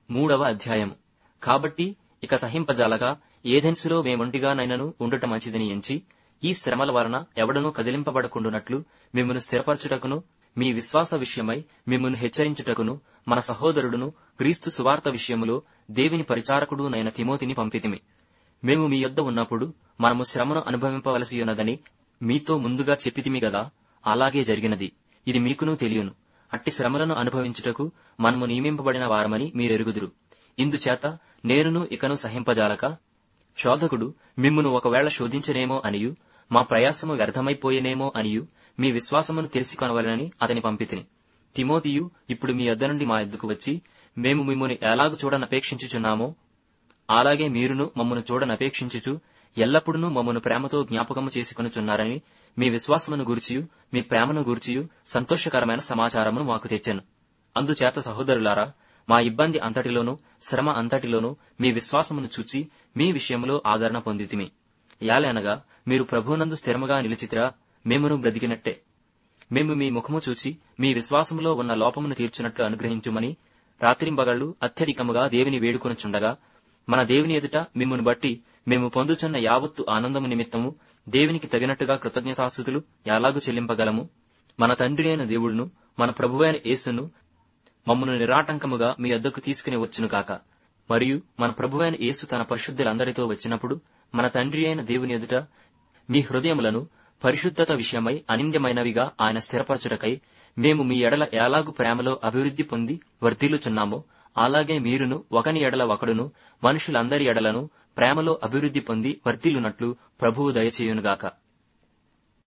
మూడవ అధ్యాయము కాబట్టి ఇక సహింపజాలగా ఏథెన్సులో మేమొంటిగానైనను ఉండుట మంచిదని ఎంచి ఈ శ్రమల వలన ఎవడనూ కదిలింపబడకుండునట్లు మిమ్మను స్థిరపరచుటకును మీ విశ్వాస విషయమై మిమ్మను హెచ్చరించుటకును మన సహోదరుడును క్రీస్తు సువార్త విషయములో దేవుని పరిచారకుడు నైన తిమోతిని పంపితిమి మేము మీ యొద్ద ఉన్నప్పుడు మనము శ్రమను అనుభవింపవలసి ఉన్నదని మీతో ముందుగా చెప్పితిమి గదా అలాగే జరిగినది ఇది మీకునూ తెలియను అట్టి శ్రమలను అనుభవించుటకు మనము నియమింపబడిన వారమని మీరెరుగుదురు ఇందుచేత నేనును ఇకను సహింపజాలక శోధకుడు మిమ్మును ఒకవేళ శోధించనేమో అనియు మా ప్రయాసము వ్యర్థమైపోయేనేమో అనియు మీ విశ్వాసమును తెలిసి కొనవలనని అతని పంపితిని తిమోతియు ఇప్పుడు మీ యొద్ద నుండి మా యొద్దకు వచ్చి మేము మిమ్మును ఎలాగు చూడనపేక్షించుచున్నామో అలాగే మీరును మమ్మను చూడనపేక్షించుచు ఎల్లప్పుడూ మమ్మను ప్రేమతో జ్ఞాపకము చేసుకొనుచున్నారని మీ విశ్వాసమును గూర్చియు మీ ప్రేమను గూర్చియు సంతోషకరమైన సమాచారమును మాకు తెచ్చాను అందుచేత సహోదరులారా మా ఇబ్బంది అంతటిలోనూ శ్రమ అంతటిలోనూ మీ విశ్వాసమును చూచి మీ విషయంలో ఆదరణ పొందితిమి యాలనగా మీరు ప్రభువునందు స్థిరముగా నిలిచితిరా మేమును బ్రతికినట్టే మేము మీ ముఖము చూచి మీ విశ్వాసములో ఉన్న లోపమును తీర్చున్నట్లు అనుగ్రహించుమని రాత్రింబగళ్లు అత్యధికముగా దేవుని వేడుకొనుచుండగా మన దేవుని ఎదుట మిమ్మును బట్టి మేము పొందుచున్న యావత్తు ఆనందము నిమిత్తము దేవునికి తగినట్టుగా కృతజ్ఞతాస్థుతులు ఎలాగూ చెల్లింపగలము మన తండ్రి అయిన దేవుడును మన ప్రభువైన యేసును మమ్మను నిరాటంకముగా మీ వద్దకు తీసుకుని వచ్చును కాక మరియు మన ప్రభువైన యేసు తన పరిశుద్ధులందరితో వచ్చినప్పుడు మన తండ్రి అయిన దేవుని ఎదుట మీ హృదయములను పరిశుద్ధత విషయమై అనింద్యమైనవిగా ఆయన స్థిరపరచుటకై మేము మీ ఎడల ఎలాగు ప్రేమలో అభివృద్ధి పొంది వర్ధిల్లుచున్నామో అలాగే మీరును ఒకని ఎడల ఒకడును మనుషులందరి ఎడలను ప్రేమలో అభివృద్ధి పొంది వర్ధిల్లునట్లు ప్రభువు దయచేయునుగాక